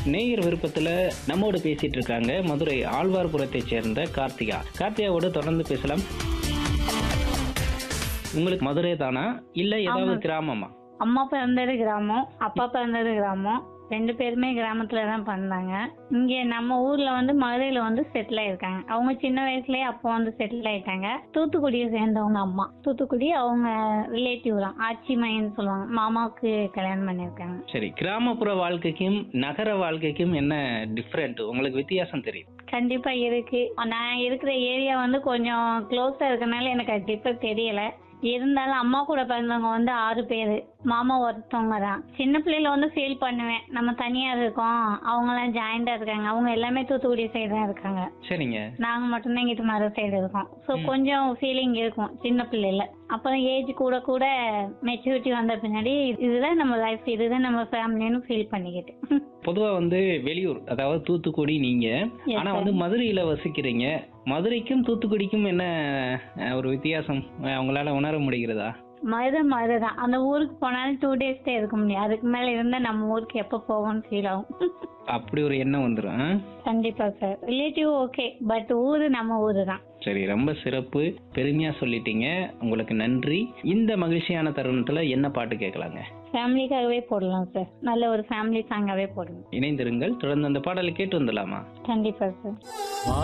நேயர் விருப்பத்துல நம்மோடு பேசிட்டு இருக்காங்க மதுரை ஆழ்வார்புரத்தை சேர்ந்த கார்த்திகா கார்த்திகாவோட தொடர்ந்து பேசலாம் உங்களுக்கு மதுரை தானா இல்ல ஏதாவது ஆமா. கிராமமா அம்மா பிறந்தது கிராமம் அப்பா பிறந்தது கிராமம் ரெண்டு பேருமே கிராமத்துல தான் பிறந்தாங்க இங்க நம்ம ஊர்ல வந்து மதுரையில வந்து செட்டில் ஆயிருக்காங்க அவங்க சின்ன வயசுலயே அப்போ வந்து செட்டில் ஆயிட்டாங்க தூத்துக்குடியை சேர்ந்தவங்க அம்மா தூத்துக்குடி அவங்க ரிலேட்டிவ் தான் ஆச்சி மையன்னு சொல்லுவாங்க மாமாவுக்கு கல்யாணம் பண்ணியிருக்காங்க சரி கிராமப்புற வாழ்க்கைக்கும் நகர வாழ்க்கைக்கும் என்ன டிஃப்ரெண்ட் உங்களுக்கு வித்தியாசம் தெரியும் கண்டிப்பா இருக்கு நான் இருக்கிற ஏரியா வந்து கொஞ்சம் க்ளோஸா இருக்கனால எனக்கு அது இப்ப தெரியல இருந்தாலும் அம்மா கூட பிறந்தவங்க வந்து ஆறு பேரு மாமா ஒருத்தவங்க தான் சின்ன பிள்ளையில வந்து ஃபீல் பண்ணுவேன் நம்ம தனியா இருக்கோம் அவங்க எல்லாம் ஜாயிண்டா இருக்காங்க அவங்க எல்லாமே தூத்துக்குடி சைடு தான் இருக்காங்க சரிங்க நாங்க மட்டும்தான் இங்கிட்டு மறு சைடு இருக்கோம் ஸோ ம். கொஞ்சம் ஃபீலிங் இருக்கும் சின்ன பிள்ளையில அப்புறம் ஏஜ் கூட கூட மெச்சூரிட்டி வந்த பின்னாடி இதுதான் நம்ம லைஃப் இதுதான் நம்ம ஃபேமிலின்னு ஃபீல் பண்ணிக்கிட்டு பொதுவா வந்து வெளியூர் அதாவது தூத்துக்குடி நீங்க Yes, ஆனா sir. வந்து மதுரையில வசிக்கிறீங்க மதுரைக்கும் தூத்துக்குடிக்கும் என்ன அஹ், ஒரு வித்தியாசம் அஹ், உங்களால உணர முடிகிறதா மதுரை மதுரை தான் அந்த ஊருக்கு போனாலும் டூ டேஸ் தான் இருக்க முடியும் அதுக்கு மேல இருந்தா நம்ம ஊருக்கு எப்போ போவோம்னு ஃபீல் ஆகும் அப்படி ஒரு எண்ணம் வந்துடும் ஆ? கண்டிப்பா சார் ரிலேட்டிவ் ஓகே பட் ஊரு நம்ம ஊரு தான் சரி ரொம்ப சிறப்பு பெருமையா சொல்லிட்டீங்க உங்களுக்கு நன்றி இந்த மகிழ்ச்சியான தருணத்துல என்ன பாட்டு கேட்கலாங்க ஃபேமிலிக்காகவே போடலாம் சார் நல்ல ஒரு ஃபேமிலி சாங்காவே போடுங்க இணைந்திருங்கள் தொடர்ந்து அந்த பாடலை கேட்டு வந்துடலாமா கண்டிப்பா சார்